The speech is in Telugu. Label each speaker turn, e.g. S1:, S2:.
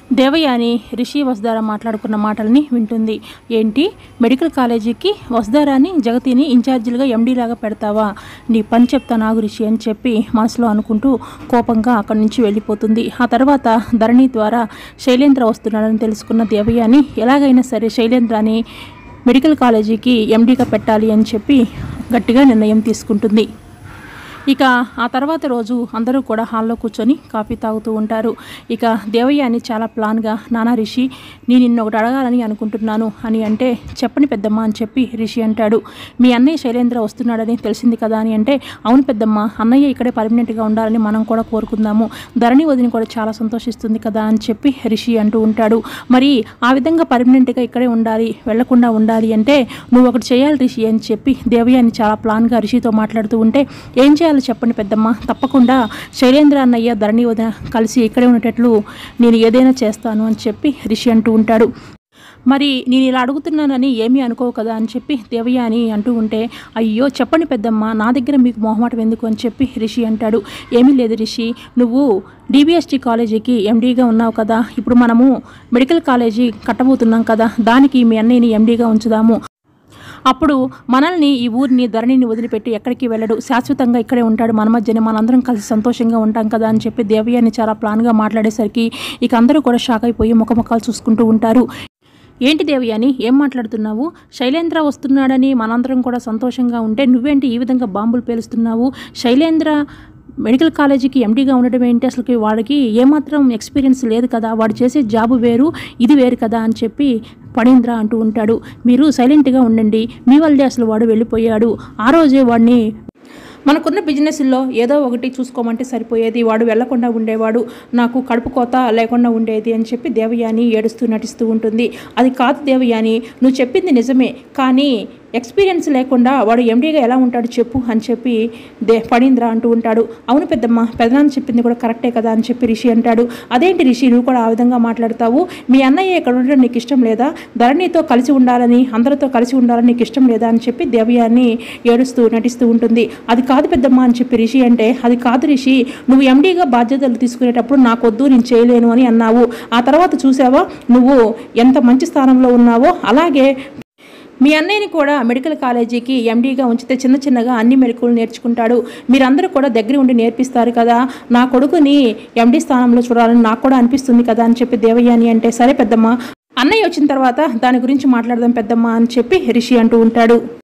S1: దేవయాని రిషి వసుధార మాట్లాడుకున్న మాటల్ని వింటుంది ఏంటి మెడికల్ కాలేజీకి వసుధారాని జగతిని ఇన్ఛార్జీలుగా ఎండీలాగా పెడతావా నీ పని చెప్తా నాగు రిషి అని చెప్పి మనసులో అనుకుంటూ కోపంగా అక్కడి నుంచి వెళ్ళిపోతుంది ఆ తర్వాత ధరణి ద్వారా శైలేంద్ర వస్తున్నాడని తెలుసుకున్న దేవయాని ఎలాగైనా సరే శైలేంద్రాని మెడికల్ కాలేజీకి ఎండీగా పెట్టాలి అని చెప్పి గట్టిగా నిర్ణయం తీసుకుంటుంది ఇక ఆ తర్వాత రోజు అందరూ కూడా హాల్లో కూర్చొని కాఫీ తాగుతూ ఉంటారు ఇక దేవయ్యని చాలా ప్లాన్గా నానా రిషి నేను నిన్ను ఒకటి అడగాలని అనుకుంటున్నాను అని అంటే చెప్పని పెద్దమ్మ అని చెప్పి రిషి అంటాడు మీ అన్నయ్య శైలేంద్ర వస్తున్నాడని తెలిసింది కదా అని అంటే అవును పెద్దమ్మ అన్నయ్య ఇక్కడే పర్మనెంట్గా ఉండాలని మనం కూడా కోరుకుందాము ధరణి వదిన కూడా చాలా సంతోషిస్తుంది కదా అని చెప్పి రిషి అంటూ ఉంటాడు మరి ఆ విధంగా పర్మనెంట్గా ఇక్కడే ఉండాలి వెళ్లకుండా ఉండాలి అంటే నువ్వు ఒకటి చేయాలి రిషి అని చెప్పి దేవయ్యని చాలా ప్లాన్గా రిషితో మాట్లాడుతూ ఉంటే ఏం చేయాలో చెప్పండి పెద్దమ్మ తప్పకుండా శైలేంద్ర అన్నయ్య ధరణి వదిన కలిసి ఇక్కడే ఉండేటట్లు నేను ఏదైనా చేస్తాను అని చెప్పి రిషి అంటూ ఉంటాడు మరి నేను ఇలా అడుగుతున్నానని ఏమీ అనుకోవు కదా అని చెప్పి దేవయ్య అని అంటూ ఉంటే అయ్యో చెప్పండి పెద్దమ్మ నా దగ్గర మీకు మొహమాటం ఎందుకు అని చెప్పి రిషి అంటాడు ఏమీ లేదు రిషి నువ్వు డిబిఎస్టీ కాలేజీకి ఎండీగా ఉన్నావు కదా ఇప్పుడు మనము మెడికల్ కాలేజీ కట్టబోతున్నాం కదా దానికి మీ అన్నయ్యని ఎండీగా ఉంచుదాము అప్పుడు మనల్ని ఈ ఊరిని ధరణిని వదిలిపెట్టి ఎక్కడికి వెళ్ళడు శాశ్వతంగా ఇక్కడే ఉంటాడు మన మధ్యనే మనందరం కలిసి సంతోషంగా ఉంటాం కదా అని చెప్పి దేవయ్యని చాలా ప్లాన్గా మాట్లాడేసరికి ఇక అందరూ కూడా షాక్ అయిపోయి ముఖముఖాలు చూసుకుంటూ ఉంటారు ఏంటి దేవయాని ఏం మాట్లాడుతున్నావు శైలేంద్ర వస్తున్నాడని మనందరం కూడా సంతోషంగా ఉంటే నువ్వేంటి ఈ విధంగా బాంబులు పేలుస్తున్నావు శైలేంద్ర మెడికల్ కాలేజీకి ఎండీగా ఉండడం ఏంటి అసలుకి వాడికి ఏమాత్రం ఎక్స్పీరియన్స్ లేదు కదా వాడు చేసే జాబు వేరు ఇది వేరు కదా అని చెప్పి పడేంద్ర అంటూ ఉంటాడు మీరు సైలెంట్గా ఉండండి మీ వల్లే అసలు వాడు వెళ్ళిపోయాడు ఆ రోజే వాడిని మనకున్న బిజినెస్లో ఏదో ఒకటి చూసుకోమంటే సరిపోయేది వాడు వెళ్లకుండా ఉండేవాడు నాకు కడుపు కోత లేకుండా ఉండేది అని చెప్పి దేవయాని ఏడుస్తూ నటిస్తూ ఉంటుంది అది కాదు దేవయాని నువ్వు చెప్పింది నిజమే కానీ ఎక్స్పీరియన్స్ లేకుండా వాడు ఎండీగా ఎలా ఉంటాడు చెప్పు అని చెప్పి దే పడీంద్ర అంటూ ఉంటాడు అవును పెద్దమ్మ పెదనాన్న చెప్పింది కూడా కరెక్టే కదా అని చెప్పి రిషి అంటాడు అదేంటి రిషి నువ్వు కూడా ఆ విధంగా మాట్లాడతావు మీ అన్నయ్య ఇక్కడ ఉండడం నీకు ఇష్టం లేదా ధరణితో కలిసి ఉండాలని అందరితో కలిసి ఉండాలని నీకు ఇష్టం లేదా అని చెప్పి దేవయాన్ని ఏడుస్తూ నటిస్తూ ఉంటుంది అది కాదు పెద్దమ్మ అని చెప్పి రిషి అంటే అది కాదు రిషి నువ్వు ఎండీగా బాధ్యతలు తీసుకునేటప్పుడు నాకొద్దు నేను చేయలేను అని అన్నావు ఆ తర్వాత చూసావా నువ్వు ఎంత మంచి స్థానంలో ఉన్నావో అలాగే మీ అన్నయ్యని కూడా మెడికల్ కాలేజీకి ఎండీగా ఉంచితే చిన్న చిన్నగా అన్ని మెడికల్ నేర్చుకుంటాడు మీరందరూ కూడా దగ్గర ఉండి నేర్పిస్తారు కదా నా కొడుకుని ఎండీ స్థానంలో చూడాలని నాకు కూడా అనిపిస్తుంది కదా అని చెప్పి దేవయాని అంటే సరే పెద్దమ్మ అన్నయ్య వచ్చిన తర్వాత దాని గురించి మాట్లాడదాం పెద్దమ్మ అని చెప్పి రిషి అంటూ ఉంటాడు